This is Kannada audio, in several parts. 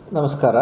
ನಮಸ್ಕಾರ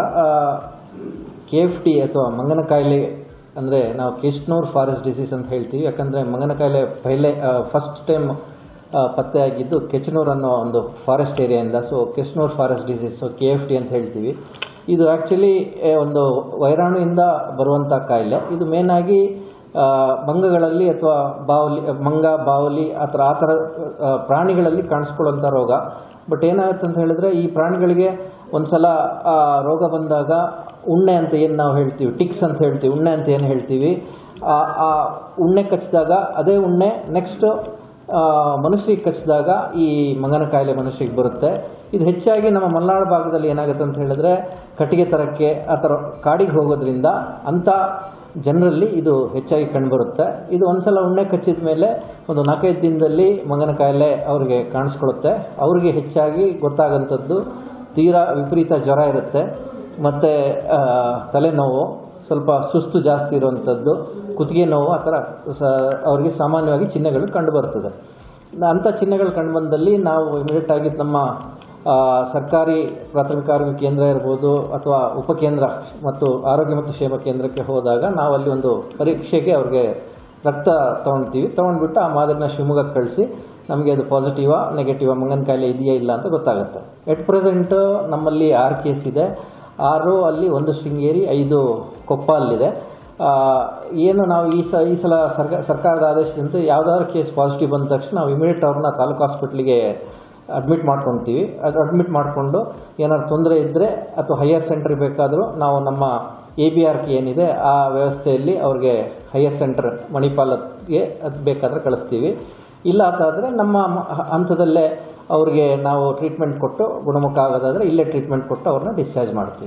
ಕೆ ಎಫ್ ಟಿ ಅಥವಾ ಮಂಗನ ಕಾಯಿಲೆ ಅಂದರೆ ನಾವು ಕಿಶ್ನೂರ್ ಫಾರೆಸ್ಟ್ ಡಿಸೀಸ್ ಅಂತ ಹೇಳ್ತೀವಿ ಯಾಕಂದರೆ ಮಂಗನ ಕಾಯಿಲೆ ಪೈಲೆ ಫಸ್ಟ್ ಟೈಮ್ ಪತ್ತೆ ಆಗಿದ್ದು ಕೆಚನೂರ್ ಅನ್ನೋ ಒಂದು ಫಾರೆಸ್ಟ್ ಏರಿಯಾಯಿಂದ so Kyasanur forest disease so K F T ಅಂತ ಹೇಳ್ತೀವಿ ಇದು ಆ್ಯಕ್ಚುಲಿ ಒಂದು ವೈರಾಣುವಿಂದ ಬರುವಂಥ ಕಾಯಿಲೆ ಇದು ಮೇನಾಗಿ ಆ, ಮಂಗಗಳಲ್ಲಿ ಅಥವಾ ಬಾವಲಿ ಮಂಗ ಬಾವಲಿ ಆ ಥರ ಆ ಥರ ಆ, ಪ್ರಾಣಿಗಳಲ್ಲಿ ಕಾಣಿಸ್ಕೊಳ್ಳುವಂಥ ರೋಗ ಬಟ್ ಏನಾಗುತ್ತೆ ಅಂತ ಹೇಳಿದ್ರೆ ಈ ಪ್ರಾಣಿಗಳಿಗೆ ಒಂದ್ಸಲ ಆ ರೋಗ ಬಂದಾಗ ಉಣ್ಣೆ ಅಂತ ಏನು ನಾವು ಹೇಳ್ತೀವಿ ಟಿಕ್ಸ್ ಅಂತ ಹೇಳ್ತೀವಿ ಉಣ್ಣೆ ಅಂತ ಏನು ಹೇಳ್ತೀವಿ ಆ ಆ ಉಣ್ಣೆ ಕಚ್ಚಿದಾಗ ಅದೇ ಉಣ್ಣೆ ನೆಕ್ಸ್ಟ್ ಮನುಷ್ಯರಿಗೆ ಕಚ್ಚಿದಾಗ ಈ ಮಂಗನ ಕಾಯಿಲೆ ಮನುಷ್ಯರಿಗೆ ಬರುತ್ತೆ ಇದು ಹೆಚ್ಚಾಗಿ ನಮ್ಮ ಮಲೆನಾಡು ಭಾಗದಲ್ಲಿ ಏನಾಗುತ್ತೆ ಅಂತ ಹೇಳಿದ್ರೆ ಕಟ್ಟಿಗೆ ತರಕ್ಕೆ ಆ ಥರ ಕಾಡಿಗೆ ಹೋಗೋದ್ರಿಂದ ಅಂಥ ಜನರಲ್ಲಿ ಇದು ಹೆಚ್ಚಾಗಿ ಕಂಡುಬರುತ್ತೆ ಇದು ಒಂದ್ಸಲ ಉಣ್ಣೆ ಕಚ್ಚಿದ ಮೇಲೆ ಒಂದು ನಾಲ್ಕೈದು ದಿನದಲ್ಲಿ ಮಂಗನ ಕಾಯಿಲೆ ಅವ್ರಿಗೆ ಕಾಣಿಸ್ಕೊಳ್ಳುತ್ತೆ ಅವ್ರಿಗೆ ಹೆಚ್ಚಾಗಿ ಗೊತ್ತಾಗೋಂಥದ್ದು ತೀರಾ ವಿಪರೀತ ಜ್ವರ ಇರುತ್ತೆ ಮತ್ತು ತಲೆನೋವು ಸ್ವಲ್ಪ ಸುಸ್ತು ಜಾಸ್ತಿ ಇರುವಂಥದ್ದು ಕುತ್ತಿಗೆ ನೋವು ಆ ಥರ ಸ ಅವ್ರಿಗೆ ಸಾಮಾನ್ಯವಾಗಿ ಚಿಹ್ನೆಗಳು ಕಂಡುಬರ್ತದೆ ಅಂಥ ಚಿಹ್ನೆಗಳು ಕಂಡುಬಂದಲ್ಲಿ ನಾವು ಇಮಿಡಿಯೇಟಾಗಿ ನಮ್ಮ ಆ, ಸರ್ಕಾರಿ ಪ್ರಾಥಮಿಕ ಆರೋಗ್ಯ ಕೇಂದ್ರ ಇರ್ಬೋದು ಅಥವಾ ಉಪಕೇಂದ್ರ ಮತ್ತು ಆರೋಗ್ಯ ಮತ್ತು ಕ್ಷೇಮ ಕೇಂದ್ರಕ್ಕೆ ಹೋದಾಗ ನಾವು ಅಲ್ಲಿ ಒಂದು ಪರೀಕ್ಷೆಗೆ ಅವ್ರಿಗೆ ರಕ್ತ ತೊಗೊಳ್ತೀವಿ ತೊಗೊಂಡ್ಬಿಟ್ಟು ಆ ಮಾದರಿನ ಶಿವಮೊಗ್ಗಕ್ಕೆ ಕಳಿಸಿ ನಮಗೆ ಅದು ಪಾಸಿಟಿವಾ ನೆಗೆಟಿವಾ ಮಂಗನ ಕಾಯಿಲೆ ಇದೆಯಾ ಇಲ್ಲ ಅಂತ ಗೊತ್ತಾಗುತ್ತೆ ಎಟ್ ಪ್ರೆಸೆಂಟ್ ನಮ್ಮಲ್ಲಿ ಆರು ಕೇಸ್ ಇದೆ ಆರು ಅಲ್ಲಿ ಒಂದು ಶೃಂಗೇರಿ ಐದು ಕೊಪ್ಪ ಅಲ್ಲಿದೆ ಆ, ಏನು ನಾವು ಈ ಸ ಈ ಸಲ ಸರ್ಕ ಸರ್ಕಾರದ ಆದೇಶದಂತೆ ಯಾವುದಾದ್ರು ಕೇಸ್ ಪಾಸಿಟಿವ್ ಬಂದ ತಕ್ಷಣ ನಾವು ಇಮಿಡಿಯೇಟ್ ಅವ್ರನ್ನ ತಾಲೂಕು ಹಾಸ್ಪಿಟ್ಲಿಗೆ ಅಡ್ಮಿಟ್ ಮಾಡ್ಕೊತೀವಿ ಅದು ಅಡ್ಮಿಟ್ ಮಾಡಿಕೊಂಡು ಏನಾದ್ರು ತೊಂದರೆ ಇದ್ದರೆ ಅಥವಾ ಹೈಯರ್ ಸೆಂಟ್ರಿಗೆ ಬೇಕಾದರೂ ನಾವು ನಮ್ಮ ಎ ಬಿ ಆರ್ ಕೆ ಏನಿದೆ ಆ ವ್ಯವಸ್ಥೆಯಲ್ಲಿ ಅವ್ರಿಗೆ ಹೈಯರ್ ಸೆಂಟರ್ ಮಣಿಪಾಲಕ್ಕೆ ಅದು ಬೇಕಾದರೆ ಕಳಿಸ್ತೀವಿ ಇಲ್ಲ ಅಂತಾದರೆ ನಮ್ಮ ಮ- ಹಂತದಲ್ಲೇ ಅವ್ರಿಗೆ ನಾವು ಟ್ರೀಟ್ಮೆಂಟ್ ಕೊಟ್ಟು ಗುಣಮುಖ ಆಗೋದಾದರೆ ಇಲ್ಲೇ ಟ್ರೀಟ್ಮೆಂಟ್ ಕೊಟ್ಟು ಅವ್ರನ್ನ ಡಿಸ್ಚಾರ್ಜ್ ಮಾಡ್ತೀವಿ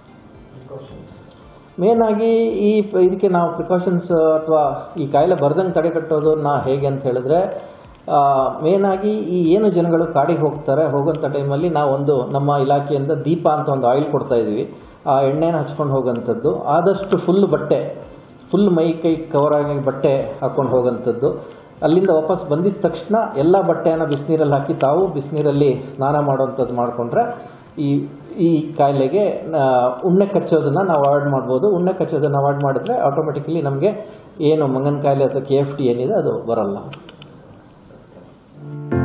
ಮೇನಾಗಿ ಈ ಪ- ಇದಕ್ಕೆ ನಾವು ಪ್ರಿಕಾಷನ್ಸ್ ಅಥವಾ ಈ ಕಾಯಿಲೆ ಬರ್ದಂಗೆ ತಡೆಗಟ್ಟೋದನ್ನ ಹೇಗೆ ಅಂತ ಹೇಳಿದ್ರೆ ಮೇನಾಗಿ ಈ ಏನು ಜನಗಳು ಕಾಡಿಗೆ ಹೋಗ್ತಾರೆ ಹೋಗೋಂಥ ಟೈಮಲ್ಲಿ ನಾವು ಒಂದು ನಮ್ಮ ಇಲಾಖೆಯಿಂದ ದೀಪ ಅಂತ ಒಂದು ಆಯಿಲ್ ಕೊಡ್ತಾ ಇದ್ದೀವಿ ಆ ಎಣ್ಣೆನ ಹಚ್ಕೊಂಡು ಹೋಗೋಂಥದ್ದು ಆದಷ್ಟು ಫುಲ್ ಬಟ್ಟೆ ಫುಲ್ ಮೈ ಕೈ ಕವರ್ ಆಗಿ ಬಟ್ಟೆ ಹಾಕ್ಕೊಂಡು ಹೋಗೋಂಥದ್ದು ಅಲ್ಲಿಂದ ವಾಪಸ್ ಬಂದಿದ ತಕ್ಷಣ ಎಲ್ಲ ಬಟ್ಟೆಯನ್ನು ಬಿಸಿನೀರಲ್ಲಿ ಹಾಕಿ ತಾವು ಬಿಸಿನೀರಲ್ಲಿ ಸ್ನಾನ ಮಾಡುವಂಥದ್ದು ಮಾಡಿಕೊಂಡ್ರೆ ಈ ಈ ಕಾಯಿಲೆಗೆ ಆ, ಉಣ್ಣೆ ಕಚ್ಚೋದನ್ನು ನಾವು ಅವಾಯ್ಡ್ ಮಾಡ್ಬೋದು ಉಣ್ಣೆ ಕಚ್ಚೋದನ್ನು ಅವಾಯ್ಡ್ ಮಾಡಿದ್ರೆ ಆಟೋಮೆಟಿಕಲಿ ನಮಗೆ ಏನು ಮಂಗನ ಕಾಯಿಲೆ ಅಥವಾ ಕೆ ಎಫ್ ಟಿ ಏನಿದೆ ಅದು ಬರಲ್ಲ